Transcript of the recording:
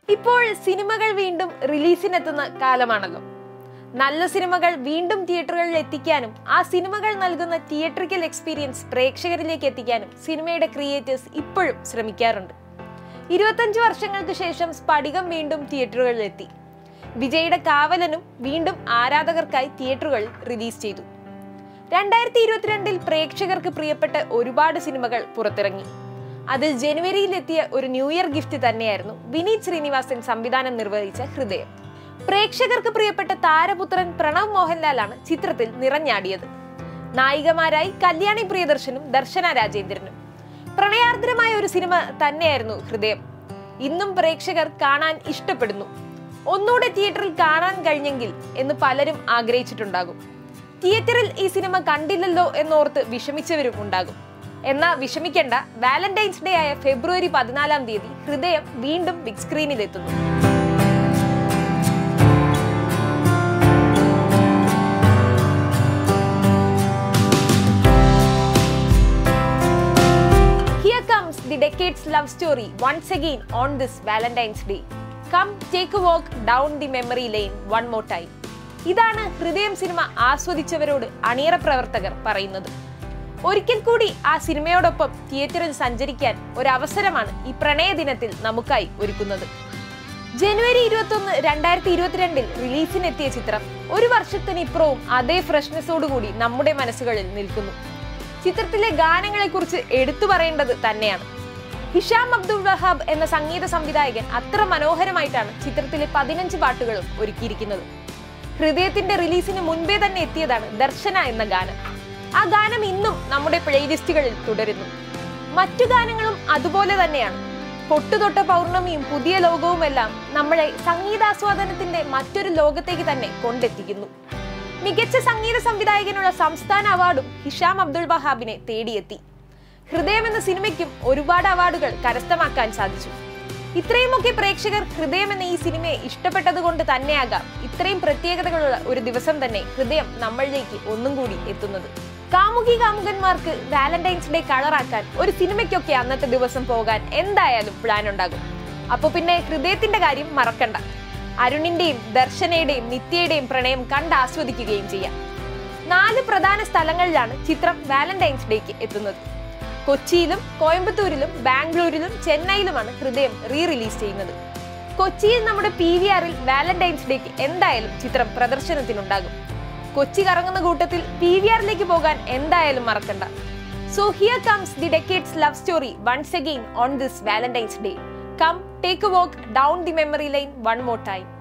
ഇപ്പോൾ സിനിമകൾ വീണ്ടും റിലീസിനെത്തുന്ന കാലമാണല്ലോ നല്ല സിനിമകൾ വീണ്ടും തിയേറ്ററുകളിൽ എത്തിക്കാനും ആ സിനിമകൾ നൽകുന്ന തിയേറ്ററിക്കൽ എക്സ്പീരിയൻസ് പ്രേക്ഷകരിലേക്ക് എത്തിക്കാനും സിനിമയുടെ ക്രിയേറ്റേഴ്സ് ഇപ്പോഴും ശ്രമിക്കാറുണ്ട് ഇരുപത്തഞ്ച് വർഷങ്ങൾക്ക് ശേഷം സ്ഫടികം വീണ്ടും തിയേറ്ററുകളിൽ എത്തി വിജയുടെ കാവലനും വീണ്ടും ആരാധകർക്കായി തിയേറ്ററുകളിൽ റിലീസ് ചെയ്തു രണ്ടായിരത്തി ഇരുപത്തിരണ്ടിൽ പ്രേക്ഷകർക്ക് പ്രിയപ്പെട്ട ഒരുപാട് സിനിമകൾ പുറത്തിറങ്ങി അതിൽ ജനുവരിയിലെത്തിയ ഒരു ന്യൂ ഇയർ ഗിഫ്റ്റ് തന്നെയായിരുന്നു വിനീത് ശ്രീനിവാസൻ സംവിധാനം നിർവഹിച്ച ഹൃദയം പ്രേക്ഷകർക്ക് പ്രിയപ്പെട്ട താരപുത്രൻ പ്രണവ് മോഹൻലാലാണ് ചിത്രത്തിൽ നിറഞ്ഞാടിയത് നായികമാരായി കല്യാണി പ്രിയദർശനും ദർശന രാജേന്ദ്രനും പ്രണയാർദ്രമായ ഒരു സിനിമ തന്നെയായിരുന്നു ഹൃദയം ഇന്നും പ്രേക്ഷകർ കാണാൻ ഇഷ്ടപ്പെടുന്നു ഒന്നുകൂടെ തിയേറ്ററിൽ കാണാൻ കഴിഞ്ഞെങ്കിൽ എന്ന് പലരും ആഗ്രഹിച്ചിട്ടുണ്ടാകും തിയേറ്ററിൽ ഈ സിനിമ കണ്ടില്ലല്ലോ എന്നോർത്ത് വിഷമിച്ചവരും ഉണ്ടാകും എന്നാൽ വിഷമിക്കേണ്ട വാലന്റൈൻസ് ഡേ ആയ ഫെബ്രുവരി പതിനാലാം തീയതി ഹൃദയം വീണ്ടും ബിഗ് സ്ക്രീനിൽ എത്തുന്നു Here comes the Decades love story once again on this Valentine's Day. Come take a walk down the memory lane one more time. ഇതാണ് ഹൃദയം സിനിമ ആസ്വദിച്ചവരോട് അണിയറ പ്രവർത്തകർ പറയുന്നത് ഒരിക്കൽ കൂടി ആ സിനിമയോടൊപ്പം തിയേറ്ററിൽ സഞ്ചരിക്കാൻ ഒരു അവസരമാണ് ഈ പ്രണയ ദിനത്തിൽ നമുക്കായി ഒരുക്കുന്നത് ജനുവരി ഇരുപത്തൊന്ന് രണ്ടായിരത്തി ഇരുപത്തിരണ്ടിൽ റിലീസിനെത്തിയ ചിത്രം ഒരു വർഷത്തിനിപ്പുറവും അതേ ഫ്രഷ്നെസ്സോടുകൂടി നമ്മുടെ മനസ്സുകളിൽ നിൽക്കുന്നു ചിത്രത്തിലെ ഗാനങ്ങളെക്കുറിച്ച് എടുത്തു പറയേണ്ടത് തന്നെയാണ് ഹിഷാം അബ്ദുൾ വഹാബ് എന്ന സംഗീത സംവിധായകൻ അത്ര മനോഹരമായിട്ടാണ് ചിത്രത്തിലെ പതിനഞ്ച് പാട്ടുകളും ഒരുക്കിയിരിക്കുന്നത് ഹൃദയത്തിന്റെ റിലീസിന് മുൻപേ തന്നെ എത്തിയതാണ് ദർശന എന്ന ഗാനം ആ ഗാനം ഇന്നും നമ്മുടെ പ്ലേലിസ്റ്റുകളിൽ തുടരുന്നു മറ്റു ഗാനങ്ങളും അതുപോലെ തന്നെയാണ് പൊട്ടുതൊട്ട പൗർണമിയും പുതിയ ലോകവുമെല്ലാം നമ്മളെ സംഗീതാസ്വാദനത്തിന്റെ മറ്റൊരു ലോകത്തേക്ക് തന്നെ കൊണ്ടെത്തിക്കുന്നു മികച്ച സംഗീത സംവിധായകനുള്ള സംസ്ഥാന അവാർഡും ഹിഷാം അബ്ദുൾ വഹാബിനെ തേടിയെത്തി ഹൃദയം എന്ന സിനിമയ്ക്കും ഒരുപാട് അവാർഡുകൾ കരസ്ഥമാക്കാൻ സാധിച്ചു ഇത്രയുമൊക്കെ പ്രേക്ഷകർ ഹൃദയം എന്ന ഈ സിനിമയെ ഇഷ്ടപ്പെട്ടത് കൊണ്ട് തന്നെയാകാം ഇത്രയും പ്രത്യേകതകളുള്ള ഒരു ദിവസം തന്നെ ഹൃദയം നമ്മളിലേക്ക് ഒന്നും കൂടി എത്തുന്നത് കാമുകി കാമുകന്മാർക്ക് വാലന്റൈൻസ് ഡേ കളറാക്കാൻ ഒരു സിനിമയ്ക്കൊക്കെ അന്നത്തെ ദിവസം പോകാൻ എന്തായാലും പ്ലാൻ ഉണ്ടാകും അപ്പൊ പിന്നെ ഹൃദയത്തിന്റെ കാര്യം മറക്കണ്ട അരുണിന്റെയും ദർശനയുടെയും നിത്യയുടെയും പ്രണയം കണ്ട് ആസ്വദിക്കുകയും ചെയ്യാം നാല് പ്രധാന സ്ഥലങ്ങളിലാണ് ചിത്രം വാലന്റൈൻസ് ഡേക്ക് എത്തുന്നത് കൊച്ചിയിലും കോയമ്പത്തൂരിലും ബാംഗ്ലൂരിലും ചെന്നൈയിലുമാണ് ഹൃദയം റീ റിലീസ് ചെയ്യുന്നത് കൊച്ചിയിൽ നമ്മുടെ പി വി ആറിൽ വാലന്റൈൻസ് ഡേക്ക് എന്തായാലും ചിത്രം പ്രദർശനത്തിനുണ്ടാകും കൊച്ചി കറങ്ങുന്ന കൂട്ടത്തിൽ പി വി ആറിലേക്ക് പോകാൻ എന്തായാലും മറക്കണ്ട so here comes the decades love story once again on this Valentine's day come take a walk down the memory lane one more time